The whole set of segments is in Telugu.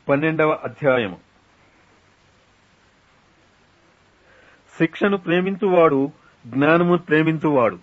పన్నెండవ అధ్యాయము శిక్షను ప్రేమించువాడు జ్ఞానము ప్రేమించువాడు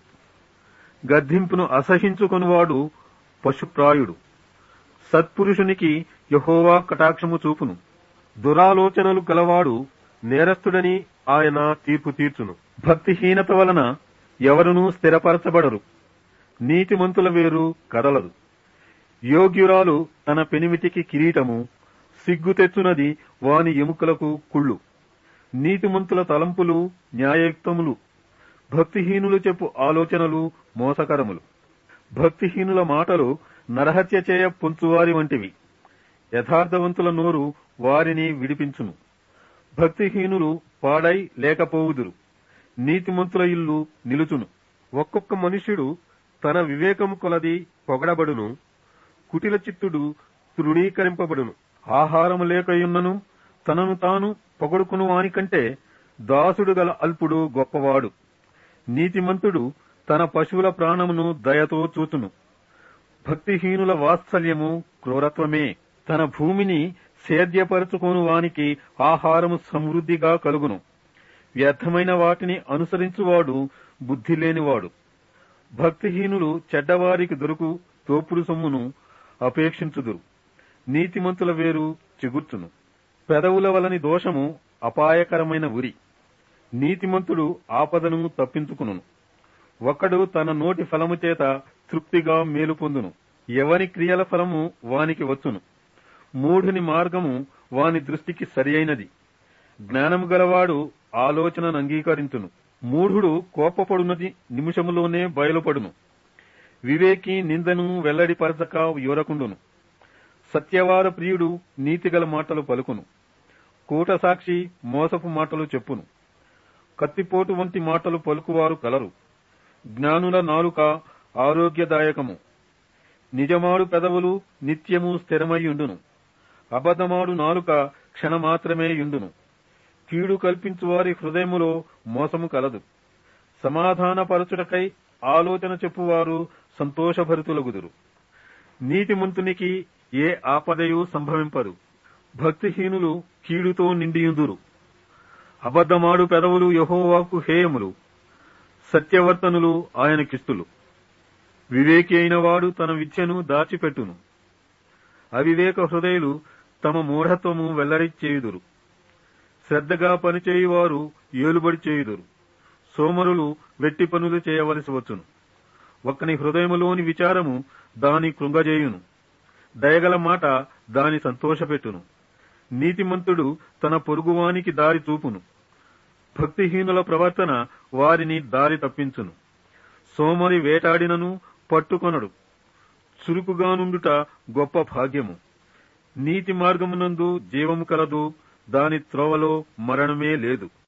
గద్దింపును అసహించుకొనువాడు పశుప్రాయుడు సత్పురుషునికి యహోవా కటాక్షము చూపును దురాలోచనలు గలవాడు నేరస్తుడని ఆయన తీర్పు తీర్చును భక్తిహీనత వలన ఎవరునూ స్థిరపరచబడరు నీతిమంతుల వేరు కదలదు యోగ్యురాలు తన పెనిమిటికి కిరీటము సిగ్గు తెచ్చునది వాని ఎముకలకు కుళ్ళు నీతిమంతుల తలంపులు న్యాయయుక్తములు భక్తిహీనులు చెప్పు ఆలోచనలు మోసకరములు భక్తిహీనుల మాటలు నరహత్య చేయ పొంచువారి వంటివి యథార్థవంతుల నోరు వారిని విడిపించును భక్తిహీనులు పాడై లేకపోవుదురు నీతిమంతుల ఇల్లు నిలుచును ఒక్కొక్క మనుష్యుడు తన వివేకము కొలది పొగడబడును కుటిల చిత్తుడు తృణీకరింపబడును ఆహారము లేకయున్నను తనను తాను పొగడుకును వానికంటే దాసుడు గల అల్పుడు గొప్పవాడు నీతిమంతుడు తన పశువుల ప్రాణమును దయతో చూచును భక్తిహీనుల వాత్సల్యము క్రూరత్వమే తన భూమిని సేద్యపరచుకోను వానికి ఆహారము సమృద్ధిగా కలుగును వ్యర్థమైన వాటిని అనుసరించువాడు బుద్ధి లేనివాడు భక్తిహీనులు చెడ్డవారికి దొరుకు తోపుడు సొమ్మును అపేక్షించుదురు నీతిమంతుల వేరు చిగుర్చును పెదవుల వలని దోషము అపాయకరమైన ఉరి నీతిమంతుడు ఆపదను తప్పించుకును ఒకడు తన నోటి ఫలము చేత తృప్తిగా మేలు పొందును ఎవని క్రియల ఫలము వానికి వచ్చును మూఢుని మార్గము వాని దృష్టికి సరియైనది జ్ఞానము గలవాడు ఆలోచనను అంగీకరించును మూఢుడు కోపపడునది నిమిషములోనే బయలుపడును వివేకి నిందను వెల్లడిపరచక యూరకుండును సత్యవార ప్రియుడు నీతిగల మాటలు పలుకును కూట సాక్షి మోసపు మాటలు చెప్పును కత్తిపోటు వంటి మాటలు పలుకువారు కలరు జ్ఞానుల నాలుక ఆరోగ్యదాయకము నిజమాడు పెదవులు నిత్యము స్థిరమయ్యుండును అబద్ధమాడు నాలుక క్షణమాత్రమే యుండును కీడు కల్పించువారి హృదయములో మోసము కలదు సమాధానపరచుటకై ఆలోచన చెప్పువారు సంతోషభరితులగుదురు నీతిమంతునికి ఏ ఆపదయు సంభవింపదు భక్తిహీనులు కీడుతో నిండియుందురు అబద్ధమాడు పెదవులు యహోవాకు హేయములు సత్యవర్తనులు ఆయన కిస్తులు వివేకి అయిన వాడు తన విద్యను దాచిపెట్టును అవివేక హృదయులు తమ మూఢత్వము వెల్లడిచేయుదురు శ్రద్ధగా పనిచేయువారు ఏలుబడి చేయుదురు సోమరులు వెట్టి పనులు చేయవలసి వచ్చును ఒక్కని హృదయములోని విచారము దాని కృంగజేయును దయగల మాట దాని సంతోషపెట్టును నీతిమంతుడు తన పొరుగువానికి దారి చూపును భక్తిహీనుల ప్రవర్తన వారిని దారి తప్పించును సోమరి వేటాడినను పట్టుకొనడు చురుకుగానుండుట గొప్ప భాగ్యము నీతి మార్గమునందు జీవము కలదు దాని త్రోవలో మరణమే లేదు